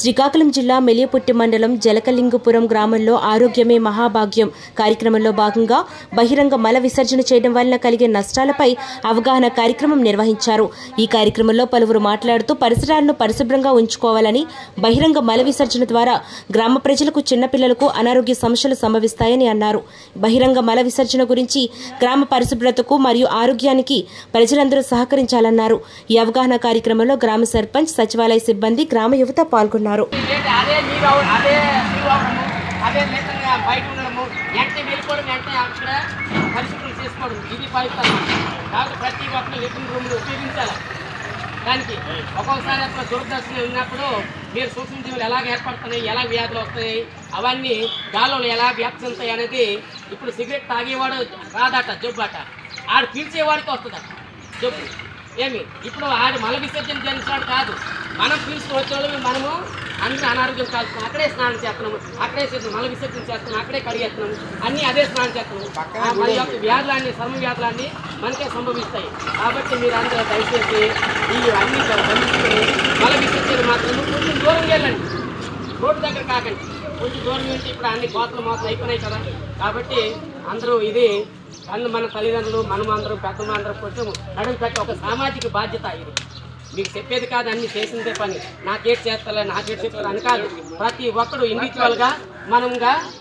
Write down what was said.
శ్రీకాకుళం జిల్లా మెలియపుట్టి మండలం జలకలింగపురం గ్రామంలో ఆరోగ్యమే మహాభాగ్యం కార్యక్రమంలో భాగంగా బహిరంగ మల విసర్జన చేయడం వలన కలిగే నష్టాలపై అవగాహన కార్యక్రమం నిర్వహించారు ఈ కార్యక్రమంలో పలువురు మాట్లాడుతూ పరిసరాలను పరిశుభ్రంగా ఉంచుకోవాలని బహిరంగ మల విసర్జన ద్వారా గ్రామ ప్రజలకు చిన్నపిల్లలకు అనారోగ్య సమస్యలు సంభవిస్తాయని అన్నారు బహిరంగ మల విసర్జన గురించి గ్రామ పరిశుభ్రతకు మరియు ఆరోగ్యానికి ప్రజలందరూ సహకరించాలన్నారు ఈ అవగాహన కార్యక్రమంలో గ్రామ సర్పంచ్ సచివాలయ సిబ్బంది గ్రామ యువత పాల్గొన్నారు ఏంటి అదే నీరు అవ- అదే నీరు అవడము అదే లేకుండా బయట ఉండడము వెంటనే వెళ్ళిపోవడం వెంటనే అక్కడ పరిశుభ్రం చేసుకోవడం ఇది పవిత్రం కాబట్టి ప్రతి ఒక్కరు లిటింగ్ రూమ్లు ఉపయోగించాలి దానికి ఒక్కొక్కసారి అట్లా దురదర్శనం ఉన్నప్పుడు మీరు సూక్ష్మజీవులు ఎలాగ ఏర్పడుతున్నాయి ఎలా వ్యాధులు వస్తాయి అవన్నీ గాలులు ఎలా వ్యాప్తి చెందుతాయి అనేది ఇప్పుడు సిగరెట్ తాగేవాడు రాదట జబ్బు అట ఆడు పీల్చేవాడికి వస్తుందట జబ్బు ఏమి ఇప్పుడు ఆడు మల విసర్జన చేసినాడు కాదు మనం పీల్చుకు వచ్చేవాళ్ళు మనము అన్ని అనారోగ్యం కాల్చుకున్నాం అక్కడే స్నానం చేస్తున్నాము అక్కడే చేస్తున్నాం మల విసర్జన చేస్తున్నాం అక్కడే కడిగేస్తున్నాము అన్ని అదే స్నానం చేస్తున్నాము ఆ మన యొక్క వ్యాధులన్నీ చర్మ వ్యాధులన్నీ మనకే సంభవిస్తాయి కాబట్టి మీరు అందరూ దయచేసి ఈ అన్ని గమనించుకొని మల విసర్జన మాత్రం కొంచెం దూరం వెళ్ళండి రోడ్డు దగ్గర కాకండి కొంచెం దూరం నుంచి ఇప్పుడు అన్ని కోతలు మోతలు అయిపోయినాయి కదా కాబట్టి అందరూ ఇది అన్ని మన తల్లిదండ్రులు మనం అందరం పెద్దలు అందరం కొంచెం నడుము పెట్టి ఒక సామాజిక బాధ్యత ఇది మీకు చెప్పేది కాదు అన్ని చేసిందే పని నాకేటి చేస్తాలే నాకేటి చెప్తారు అని కాదు ప్రతి ఒక్కడు ఇండివిజువల్గా మనంగా